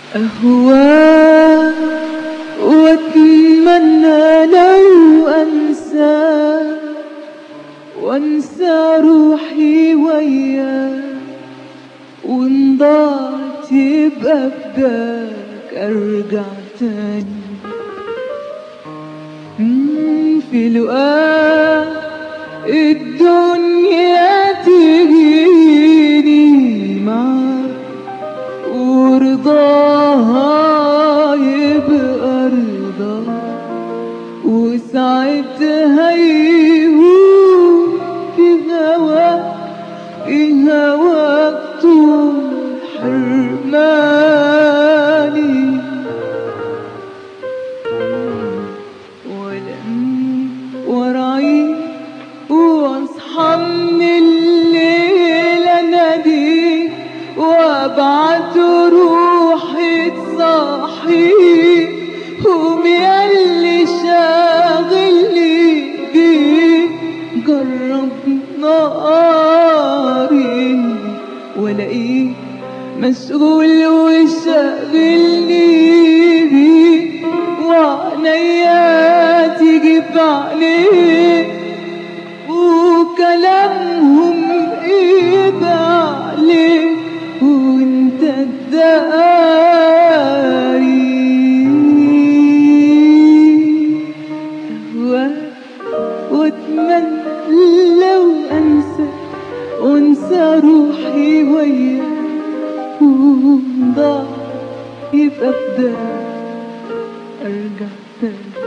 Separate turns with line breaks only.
أهوى وأتمنى لو أنسى وأنسى روحي وياك وإن ضاعت يبقى فداك أرجع تاني مم، في لقاء الدنيا تجيني معاك ورضاها يبقى رضا وساعتها يهون في هواك في هواك طول حرماني ولم وراعي واصحى من الليل اناديك وابعت روحي تصحيك قوم ياللي شاغلني بيك جرب ناري والاقيك مشغول وشاغلني بيك وعينيا تيجي في عينيك وكلامهم ايد عليك وانت الداري أهواك واتمنى لو انسى وانسى روحي وياك وضاع يبقى فداك ارجع تاني